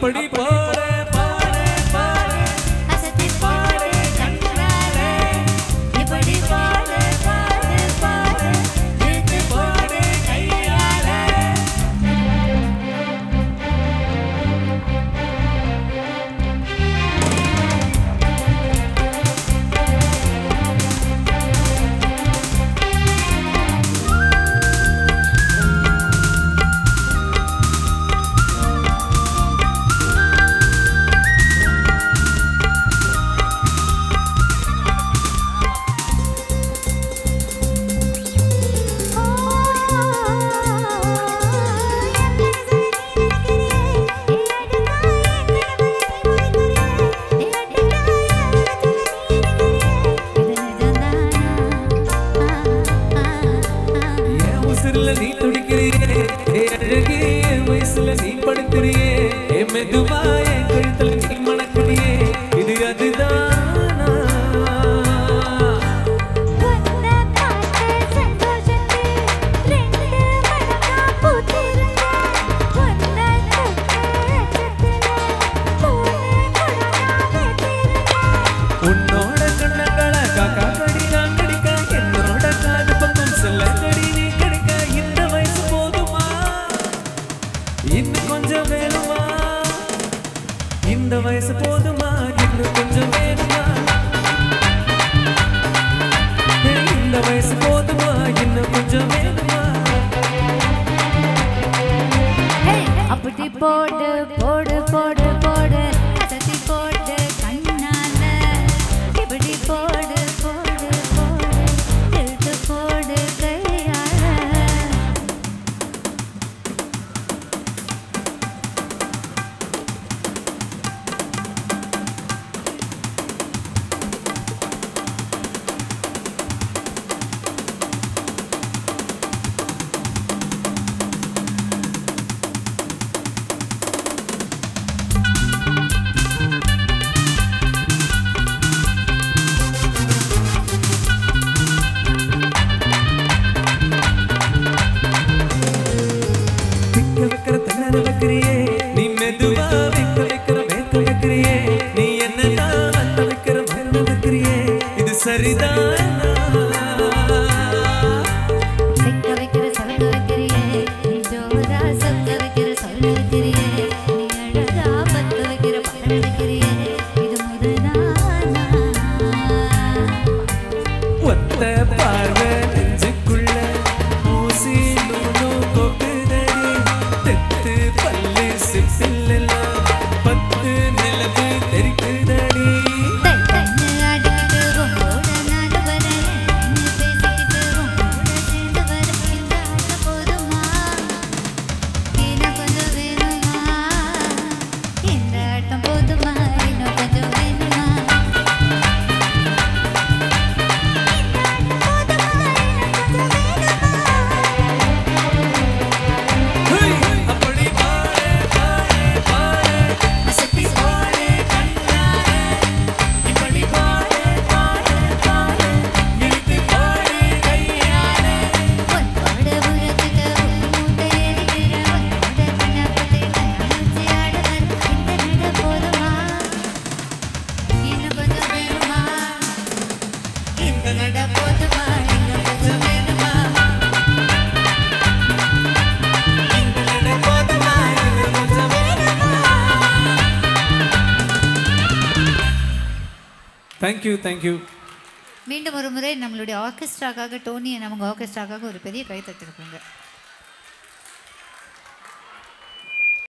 அப்படி பாடு பாடு பாடு அசத்தி பாடு கண்ணாலே இப்படி பாடு பாடு பாடு இழுத்து போடு கையாலே என் உசுருல நீ துடிக்கிறியே ஏ அழகே என் வயசுல நீ படுக்கிறியே ஏ மெதுவா என் கழுத்துல நீ மணக்கிறியே இது அதுதானா உன்னோட கண்ணங்களை காக்கா கடி நான் கடிக்க என்னோட காது பக்கம் செல்ல கடி நீ கடிக்க இந்த வயசு போதுமா இன்னும் கொஞ்சம் வேணுமா இந்த வயசு போதுமா இன்னும் கொஞ்சம் வேணுமா ஏய், இந்த வயசு போதுமா இன்னும் கொஞ்சம் வேணுமா அப்படி போடு போடு போடு போடு அசத்தி போடு கண்ணால இப்படி போடு போடு போடு இழுத்து போடு கையால விக்க வைக்கிற திணற வைக்கிறியே நீ மெதுவா விக்க வைக்கிற வேக்க வைக்கிறியே நீ என்னதான் அத்த வைக்கிற மரண வைக்கிறியே இது சரிதானா சிக்க வைக்கிற சலங்க வைக்கிறியே நீ ஜோரா சத்த வைக்கிற சொல்ல வைக்கிறியே நீ அழகா பத்து வைக்கிற படம் வைக்கிறியே இது முதலானா ஒத்த பார்வை நெஞ்சுக்குள்ள ஊசி நூலும் கொக்குதடி தெத்து பல்லு சிப்பில்லாம் பத்து நிலவு தெரிக்குதடி தை தைன்னு ஆடிக்கிட்டு உங்களோட நான் வரேன் நீ பேசிக்கிட்டு உங்களோட சேர்ந்து வரேன் இந்த ஆட்டம் போதுமா இன்னும் கொஞ்சம் வேணுமா இந்த ஆட்டம் போதுமா இன்னும் கொஞ்சம் வேணுமா ஹேய், அப்படி பாடு பாடு பாடு அசத்தி பாடு கண்ணாலே இப்படி பாடு பாடு பாடு இழுத்து பாடு கையாலே உன்னோட உலகத்துல உன்னோட எரிகிற உன்னோட கண்ணப்பத்தை கண்ணாமூச்சி ஆடுவர் இந்த நட போதுமா இன்னும் கொஞ்சம் வேணுமா இந்த நட போதுமா இன்னும் கொஞ்சம் வேணுமா இந்த நட போதுமா இன்னும் கொஞ்சம் தேங்க்யூ தேங்க்யூ மீண்டும் ஒரு முறை நம்மளுடைய ஆர்கெஸ்ட்ராக்காக டோனி நம்ம ஆர்கெஸ்ட்ராக்காக ஒரு பெரிய கை தட்டிருக்கோங்க